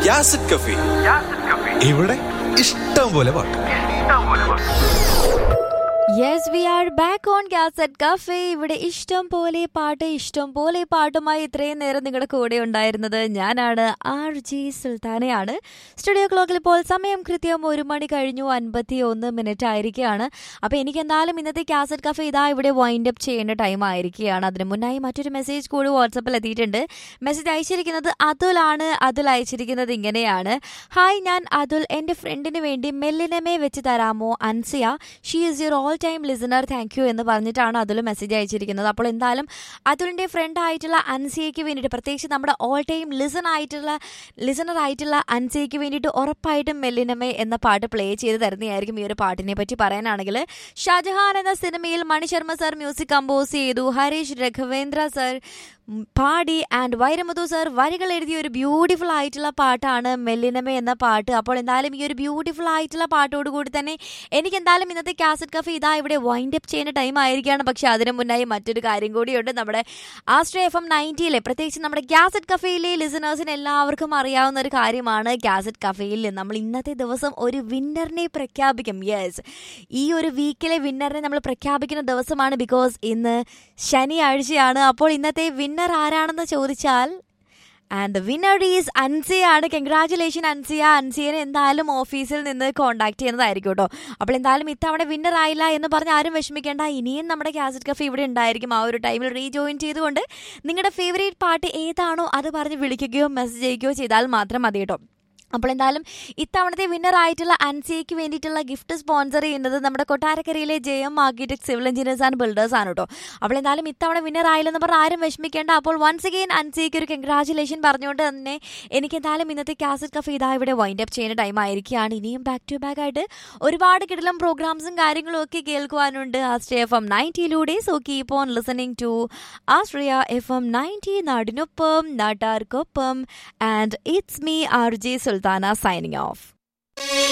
യാസിഡ് കഫി ഇവിടെ ഇഷ്ടം പോലെ പാട്ട് yes we are back on cassette cafe ഇവിടെ ഇഷ്ടം പോലെ പാട്ട് ഇഷ്ടം പോലെ പാട്ടുമായി ഇത്രയും നേരം നിങ്ങളുടെ കൂടെ ഉണ്ടായിരുന്നത് ഞാനാണ് ആർ ജി സുൽത്താനയാണ് സ്റ്റുഡിയോ ക്ലോക്കിൽ ഇപ്പോൾ സമയം കൃത്യം ഒരു മണി കഴിഞ്ഞു അൻപത്തി ഒന്ന് മിനിറ്റ് ആയിരിക്കുകയാണ് അപ്പോൾ എനിക്ക് എന്തായാലും ഇന്നത്തെ കാസറ്റ് കഫേ ഇതാ ഇവിടെ വൈൻഡ് അപ്പ് ചെയ്യേണ്ട ടൈം ആയിരിക്കുകയാണ് അതിന് മുന്നായി മറ്റൊരു മെസ്സേജ് കൂടി വാട്സപ്പിൽ എത്തിയിട്ടുണ്ട് മെസ്സേജ് അയച്ചിരിക്കുന്നത് അതുലാണ് അതുൽ അയച്ചിരിക്കുന്നത് ഇങ്ങനെയാണ് ഹായ് ഞാൻ അതുൽ എൻ്റെ ഫ്രണ്ടിന് വേണ്ടി മെല്ലിനമേ വെച്ച് തരാമോ Ansiya she is your all time listener thank you എന്ന് പറഞ്ഞിട്ടാണ് അതുൽ മെസ്സേജ് അയച്ചിരിക്കുന്നത് അപ്പോൾ എന്തായാലും അതുലിൻ്റെ ഫ്രണ്ട് ആയിട്ടുള്ള അൻസിയയ്ക്ക് വേണ്ടിയിട്ട് പ്രത്യേകിച്ച് നമ്മുടെ ഓൾ ടൈം ലിസൺ ആയിട്ടുള്ള ലിസണർ ആയിട്ടുള്ള അൻസിയയ്ക്ക് വേണ്ടിയിട്ട് ഉറപ്പായിട്ടും മെല്ലിനമേ എന്ന പാട്ട് പ്ലേ ചെയ്ത് തരുന്നതായിരിക്കും ഈ ഒരു പാട്ടിനെ പറ്റി പറയാനാണെങ്കിൽ ഷാജഹാൻ എന്ന സിനിമയിൽ മണിശർമ്മ സർ മ്യൂസിക് കമ്പോസ് ചെയ്തു ഹരീഷ് രഘവേന്ദ്ര സർ ഉം, പാടി ആൻഡ് വൈരമുതു സർ വരികൾ എഴുതിയ ഒരു ബ്യൂട്ടിഫുൾ ആയിട്ടുള്ള പാട്ടാണ് മെല്ലിനമ എന്ന പാട്ട് അപ്പോൾ എന്തായാലും ഈ ഒരു ബ്യൂട്ടിഫുൾ ആയിട്ടുള്ള പാട്ടോട് കൂടി തന്നെ എനിക്ക് എന്തായാലും ഇന്നത്തെ കാസറ്റ് കഫേ ഇതാ ഇവിടെ വൈൻഡ് അപ്പ് ചെയ്യുന്ന ടൈം ആയിരിക്കുകയാണ് പക്ഷേ അതിന് മുന്നായി മറ്റൊരു കാര്യം കൂടിയുണ്ട് നമ്മുടെ ആസ്ട്രേ എഫ് എം നയൻറ്റിയിലെ പ്രത്യേകിച്ച് നമ്മുടെ കാസറ്റ് കഫേയിലെ ലിസണേഴ്സിന് എല്ലാവർക്കും അറിയാവുന്ന ഒരു കാര്യമാണ് കാസറ്റ് കഫേയിൽ നമ്മൾ ഇന്നത്തെ ദിവസം ഒരു വിന്നറിനെ പ്രഖ്യാപിക്കും യെസ് ഈ ഒരു വീക്കിലെ വിന്നറിനെ നമ്മൾ പ്രഖ്യാപിക്കുന്ന ദിവസമാണ് ബിക്കോസ് ഇന്ന് ശനിയാഴ്ചയാണ് അപ്പോൾ ഇന്നത്തെ വിന്നർ ആരാണെന്ന് ചോദിച്ചാൽ ആൻഡ് വിന്നർ ഈസ് അൻസിയാണ് കൺഗ്രാറ്റുലേഷൻ അൻസിയ അൻസിയനെ എന്തായാലും ഓഫീസിൽ നിന്ന് കോൺടാക്ട് ചെയ്യുന്നതായിരിക്കും കേട്ടോ അപ്പോൾ എന്തായാലും ഇത്തവണ വിന്നർ ആയില്ല എന്ന് പറഞ്ഞ് ആരും വിഷമിക്കേണ്ട ഇനിയും നമ്മുടെ കാസറ്റ് കഫേ ഇവിടെ ഉണ്ടായിരിക്കും ആ ഒരു ടൈമിൽ റീജോയിൻ ചെയ്തുകൊണ്ട് നിങ്ങളുടെ ഫേവറേറ്റ് പാട്ട് ഏതാണോ അത് പറഞ്ഞ് വിളിക്കുകയോ മെസ്സേജ് ചെയ്യുകയോ ചെയ്താൽ മാത്രം മതി കേട്ടോ അപ്പോൾ എന്തായാലും ഇത്തവണത്തെ വിന്നർ ആയിട്ടുള്ള അൻസിയയ്ക്ക് വേണ്ടിയിട്ടുള്ള ഗിഫ്റ്റ് സ്പോൺസർ ചെയ്യുന്നത് നമ്മുടെ കൊട്ടാരക്കരയിലെ J M architect civil engineers and builders ആണ് കേട്ടോ അപ്പോൾ എന്തായാലും ഇത്തവണ വിന്നർ ആയില്ലെന്ന് പറഞ്ഞാൽ ആരും വിഷമിക്കേണ്ട അപ്പോൾ വൺസ് അഗെയിൻ അൻസിയയ്ക്ക് ഒരു കൺഗ്രാറ്റുലേഷൻ പറഞ്ഞുകൊണ്ട് തന്നെ എനിക്ക് എന്തായാലും ഇന്നത്തെ കാസറ്റ് കഫേ ഇതാ ഇവിടെ വൈൻഡ് അപ്പ് ചെയ്യുന്ന ടൈം ആയിരിക്കുകയാണ് ഇനിയും ബാക്ക് ടു ബാക്ക് ആയിട്ട് ഒരുപാട് കിടലം പ്രോഗ്രാംസും കാര്യങ്ങളും ഒക്കെ കേൾക്കുവാനുണ്ട് ആസ്ട്രിയ എഫ് എം നയൻറ്റിയിലൂടെ so keep on listening to Austria F M ninety നാടിനൊപ്പം നാട്ടാർക്കൊപ്പം and it's me R J Sultana signing of